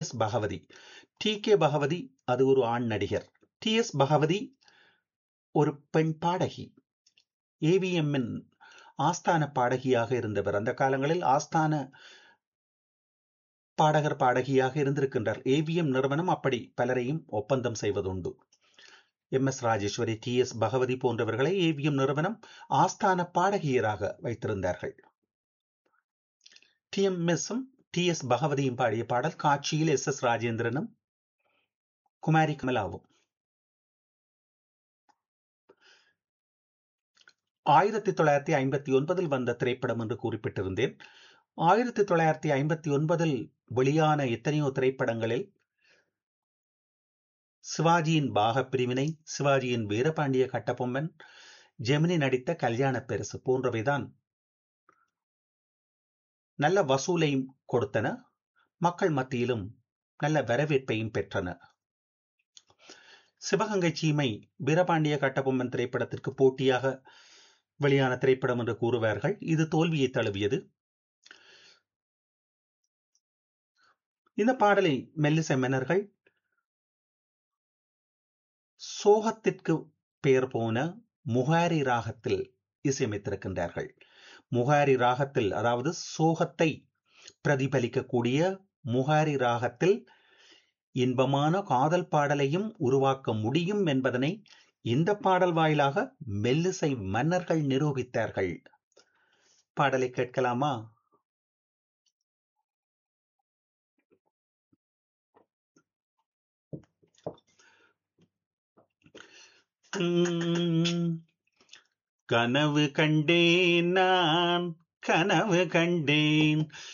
S Bhagavathi T K Bhagavathi அது ஒரு ஆண் நடிகர் டி எஸ் பகவதி ஒரு பெண் பாடகி ஏவிஎம்மின் ஆஸ்தான பாடகியாக இருந்தவர் அந்த காலங்களில் ஆஸ்தான பாடகர் பாடகியாக இருந்திருக்கின்றார் ஏவிஎம் நிறுவனம் அப்படி பலரையும் ஒப்பந்தம் செய்வதுண்டு M S Rajeswari T S Bhagavathi போன்றவர்களை ஏவிஎம் நிறுவனம் ஆஸ்தான பாடகியராக வைத்திருந்தார்கள் டி எம் எஸும் டி எஸ் பகவதியும் பாடிய பாடல் காட்சியில் எஸ் எஸ் ராஜேந்திரனும் குமாரி கமலாவும் ஆயிரத்தி தொள்ளாயிரத்தி ஐம்பத்தி ஒன்பதில் வந்த திரைப்படம் என்று குறிப்பிட்டிருந்தேன் ஆயிரத்தி தொள்ளாயிரத்தி ஐம்பத்தி ஒன்பதில் வெளியான எத்தனையோ திரைப்படங்களில் சிவாஜியின் பாக பிரிவினை சிவாஜியின் வீரபாண்டிய கட்டபொம்மன் ஜெமினி நடித்த கல்யாண பெருசு போன்றவைதான் நல்ல வசூலையும் கொடுத்தன மக்கள் மத்தியிலும் நல்ல வரவேற்பையும் பெற்றன சிவகங்கை சீமை வீரபாண்டிய கட்டபொம்மன் திரைப்படத்திற்கு போட்டியாக வெளியான திரைப்படம் என்று கூறுவார்கள் இது தோல்வியை தழுவியது இந்த பாடலை மெல்லிசை மன்னர்கள் சோகத்திற்கு பெயர் போன முகாரி ராகத்தில் இசையமைத்திருக்கின்றார்கள் முகாரி ராகத்தில் அதாவது சோகத்தை பிரதிபலிக்கக்கூடிய முகாரி ராகத்தில் இன்பமான காதல் பாடலையும் உருவாக்க முடியும் என்பதனை இந்த பாடல் வாயிலாக மெல்லிசை மன்னர்கள் நிரூபித்தார்கள் பாடலை கேட்கலாமா கனவு கண்டேன் நான் கனவு கண்டேன்